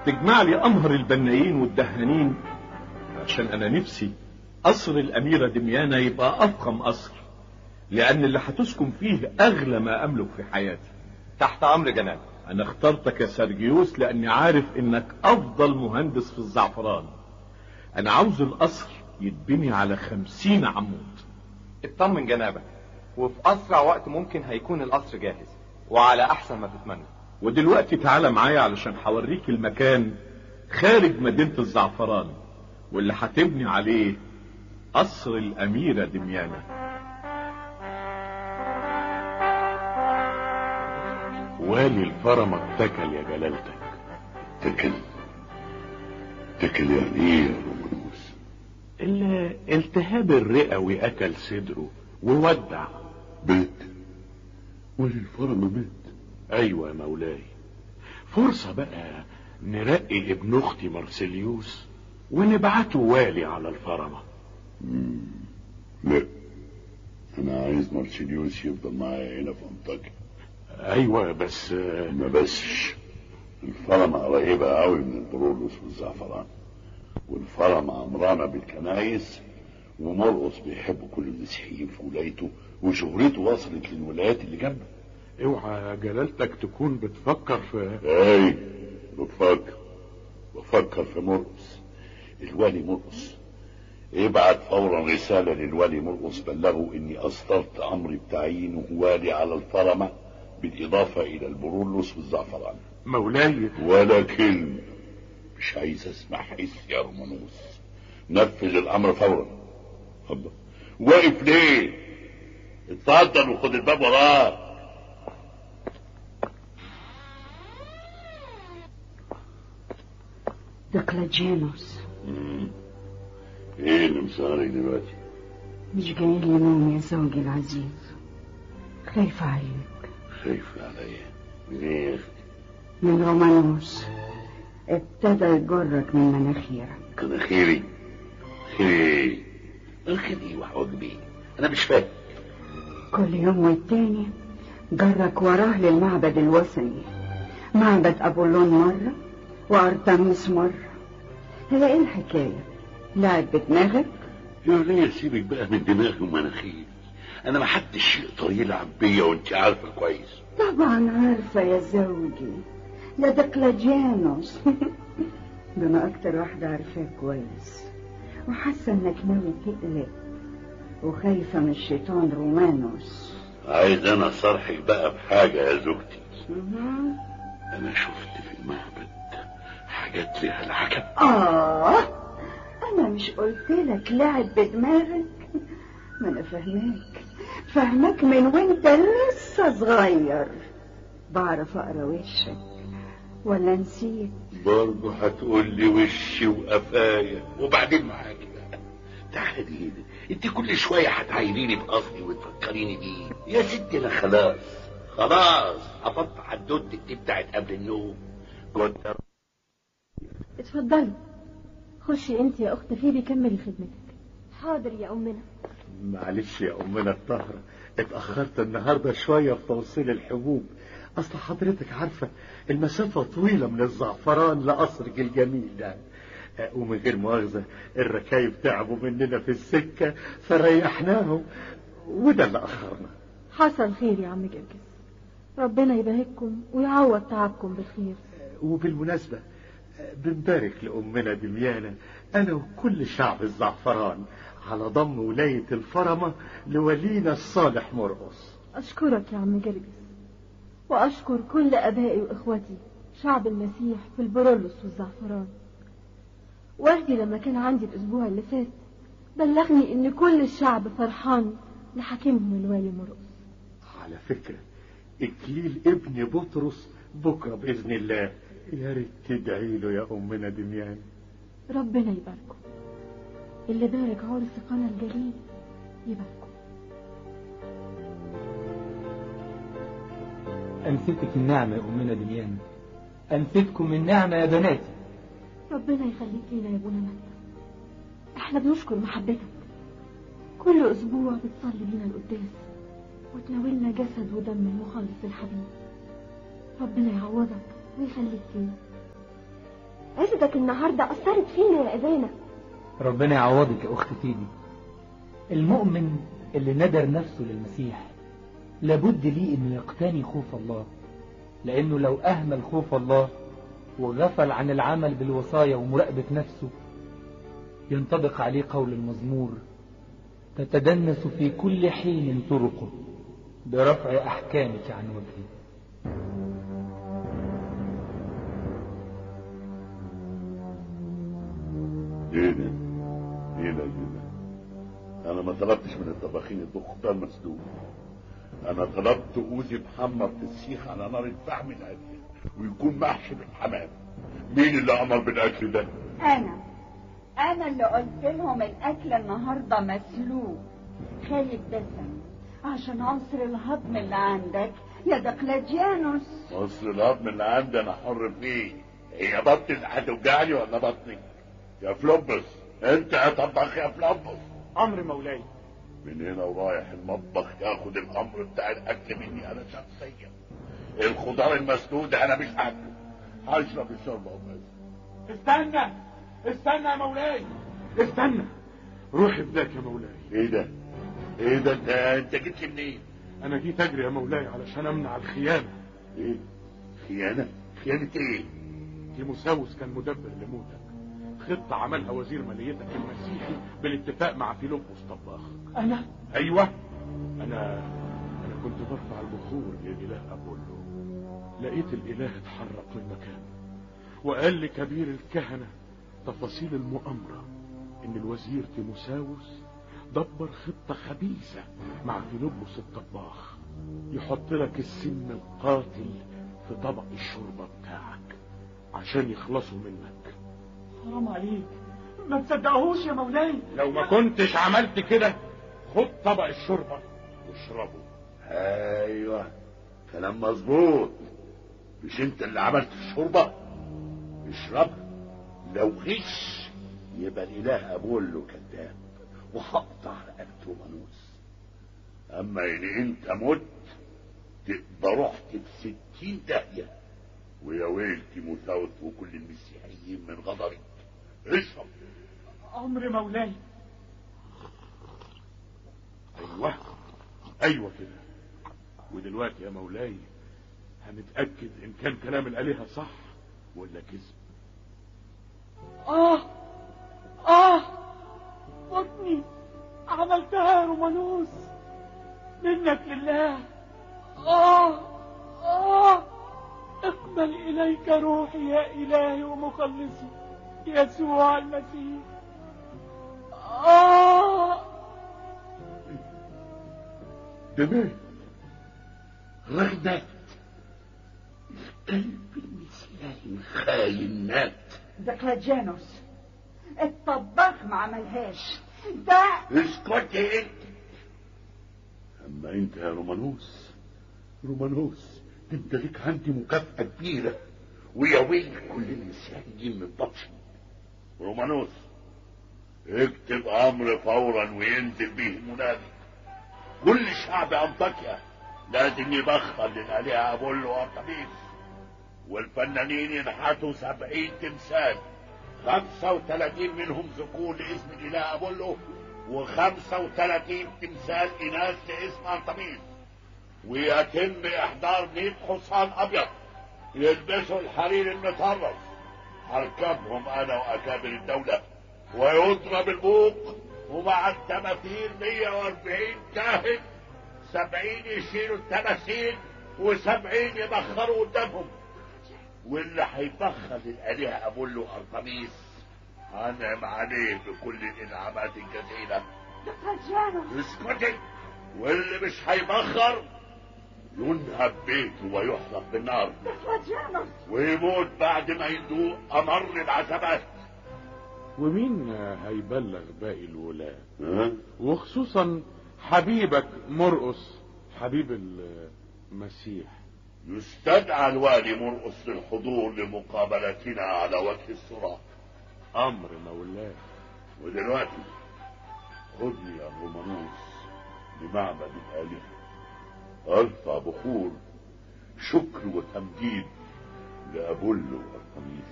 تجمع لي امهر البنايين والدهانين عشان انا نفسي قصر الاميرة دميانة يبقى افخم قصر لان اللي هتسكن فيه اغلى ما املك في حياتي تحت امر جناب انا اخترتك يا سرجيوس لاني عارف انك افضل مهندس في الزعفران انا عاوز القصر يتبني على خمسين عمود اطمن جنابك وفي اسرع وقت ممكن هيكون القصر جاهز وعلى احسن ما تتمنى ودلوقتي تعالى معايا علشان هوريك المكان خارج مدينة الزعفران واللي هتبني عليه قصر الأميرة دميانة والي الفرمة اتكل يا جلالتك تكل تكل يعني ايه يا رومانوس الالتهاب الرئوي اكل صدره وودع مات والي الفرمة مات ايوه يا مولاي فرصة بقى نرقي ابن اختي مرسيليوس ونبعته والي على الفرمة لا انا عايز مارسيليوس يفضل معايا هنا في انطاكيا ايوه بس ما بسش الفرمة قريبة قوي من البرولوس والزعفران والفرمة عمرانة بالكنايس ومرقص بيحب كل المسيحيين في ولايته وشهرته وصلت للولايات اللي جنبه اوعى جلالتك تكون بتفكر في اي بفكر بفكر في مرقص الوالي مرقص ابعت فورا رسالة للوالي مرقص بلغه اني اصدرت امر بتعيينه والي على الفرمة بالاضافة الى البرولوس والزعفران مولاي ولا كلمة مش عايز اسمع حس يا رومانوس نفذ الامر فورا الله واقف ليه اتفضل وخد الباب وراك دقلجينوس ايه اللي مسهرك دلوقتي مش جاي لي نوم يا زوجي العزيز خايفة عليك خايف عليا من ايه يا اختي من رومانوس ابتدى يجرك من مناخيرك كان خيري خيري الخيري وحواجبي انا مش فاهم كل يوم والتاني جرك وراه للمعبد الوثني معبد أبولون مرة وأرتمس مرة هي ايه الحكاية لعب بدماغك يا ليه سيبك بقى من دماغي ومناخيري انا ما حدش يقدر يلعب بيا وانت عارفه كويس طبعا عارفة يا زوجي ده دقلجيانوس ده انا اكتر واحدة عارفاه كويس وحاسة انك ناوي تقلق وخايفة من الشيطان رومانوس عايز انا صرحك بقى بحاجة يا زوجتي مهم. انا شفت في المعبد حاجات ليها العجب آه أنا مش قلت لك لعب بدماغك ما أنا فاهماك فاهمك من وأنت لسه صغير بعرف أقرا وشك ولا نسيت برضه هتقول لي وشي وقفايا وبعدين معاكي بقى تعالي هنا انت كل شويه هتعايريني باصلي وتفكريني بيه يا ستي انا خلاص خلاص حفظت حدوتك دي بتاعت قبل النوم كنت اتفضلي خشي انت يا اخت فيبي كملي خدمتك حاضر يا أمنا معلش يا أمنا الطاهرة اتأخرت النهاردة شوية في توصيل الحبوب أصل حضرتك عارفة المسافة طويلة من الزعفران لقصرك الجميل ده آه، ومن غير مؤاخذة الركايب تعبوا مننا في السكة فريحناهم وده اللي أخرنا حصل خير يا عم جرجس ربنا يبارككم ويعوض تعبكم بالخير وبالمناسبة آه، بنبارك لأمنا دميانة أنا وكل شعب الزعفران على ضم ولاية الفرمة لولينا الصالح مرقص أشكرك يا عم جرجس وأشكر كل أبائي وإخوتي شعب المسيح في البرولوس والزعفران والدي لما كان عندي الأسبوع اللي فات بلغني إن كل الشعب فرحان لحاكمهم الوالي مرقص على فكرة إكليل ابن بطرس بكرة بإذن الله يا ريت تدعي له يا أمنا دميان ربنا يباركم اللي بارك عرس قنا الجليل يباركم أنستك النعمة يا أمنا دميان أنستكم النعمة يا بناتي ربنا يخليك لنا يا ابونا متى احنا بنشكر محبتك كل اسبوع بتصلي بينا القداس وتناولنا جسد ودم المخلص الحبيب ربنا يعوضك ويخليك لنا عزتك النهاردة أثرت فينا يا أبانا ربنا يعوضك يا أخت تيدي المؤمن اللي ندر نفسه للمسيح لابد ليه انه يقتني خوف الله لانه لو اهمل خوف الله وغفل عن العمل بالوصايا ومراقبة نفسه ينطبق عليه قول المزمور تتدنس في كل حين طرقه برفع احكامك عن وجهي ايه ده؟ ايه ده ايه ده؟ انا ما طلبتش من الطباخين يطبخوا خضار مسلوق انا طلبت اوزي محمر في السيخ على نار الفحم الهادية ويكون محشي بالحمام مين اللي امر بالاكل ده؟ انا انا اللي قلت لهم الاكل النهارده مسلوق خالي دسم عشان عنصر الهضم اللي عندك يا دقلاديانوس مصر الهضم اللي عندي انا حر فيه هي بطني اللي هتوجعني ولا بطني؟ يا فلوبس انت يا طباخ يا فلوبس امر مولاي من هنا ورايح المطبخ ياخد الامر بتاع الاكل مني انا شخصيا الخضار المسدود انا مش هاكله هشرب الشوربه وبس استنى استنى يا مولاي استنى روح ابنك يا مولاي ايه ده؟ ايه ده انت انت جيت لي منين؟ انا جيت اجري يا مولاي علشان امنع الخيانه ايه؟ خيانه؟ خيانه ايه؟ تيموساوس كان مدبر لموتك خطة عملها وزير ماليتك المسيحي بالاتفاق مع فيلبس طباخ انا ايوه انا انا كنت برفع البخور للاله ابولو لقيت الاله اتحرك من مكانه وقال لكبير الكهنة تفاصيل المؤامرة ان الوزير تيموساوس دبر خطة خبيثة مع فيلبس الطباخ يحط لك السم القاتل في طبق الشوربة بتاعك عشان يخلصوا منك حرام عليك ما تصدقهوش يا مولاي لو ما كنتش عملت كده خد طبق الشوربة واشربه ايوه كلام مظبوط مش انت اللي عملت الشوربه اشربها لو غش يبقى الاله ابولو كذاب وهقطع رقبته رومانوس اما ان انت مت تبقى رحت في ستين داهيه ويا ويل تيموثاوس وكل المسيحيين من غضبك اشرب امر مولاي ايوه ايوه كده ودلوقتي يا مولاي هنتأكد ان كان كلام الالهة صح ولا كذب اه اه بطني عملتها يا رومانوس منك لله اه اه اقبل اليك روحي يا الهي ومخلصي يسوع المسيح اه ده مات الراجل مات الكلب المسيحي الخاين مات دقلاديانوس الطباخ ما عملهاش ده اسكت انت اما انت يا رومانوس رومانوس انت ليك عندي مكافأة كبيرة ويا ويل كل المسيحيين من بطشي رومانوس اكتب امر فورا وينزل به المنادي كل شعب انطاكيا لازم يبخر للالهه ابولو وارتميس والفنانين ينحتوا سبعين تمثال خمسة وثلاثين منهم ذكور لاسم الإله أبولو وخمسة وثلاثين تمثال إناث لاسم أرتميس ويتم إحضار مئة حصان أبيض يلبسوا الحرير المطرز هركبهم أنا وأكابر الدولة ويضرب البوق ومع التماثيل 140 كاهن سبعين يشيلوا التماثيل وسبعين يبخروا قدامهم واللي هيبخر للآلهة أبولو أرتميس هنعم عليه بكل الإنعامات الجزيلة دقلاديانوس اسكتي واللي مش هيبخر ينهب بيته ويحرق بالنار دقلاديانوس ويموت بعد ما يدوق أمر العذابات ومين هيبلغ باقي الولاة ها؟ وخصوصا حبيبك مرقس حبيب المسيح يستدعى الوالي مرقص للحضور لمقابلتنا على وجه الصراط امر مولاي ودلوقتي خذني يا رومانوس لمعبد الآلهة أرفع بخور شكر وتمجيد لأبولو أرتميس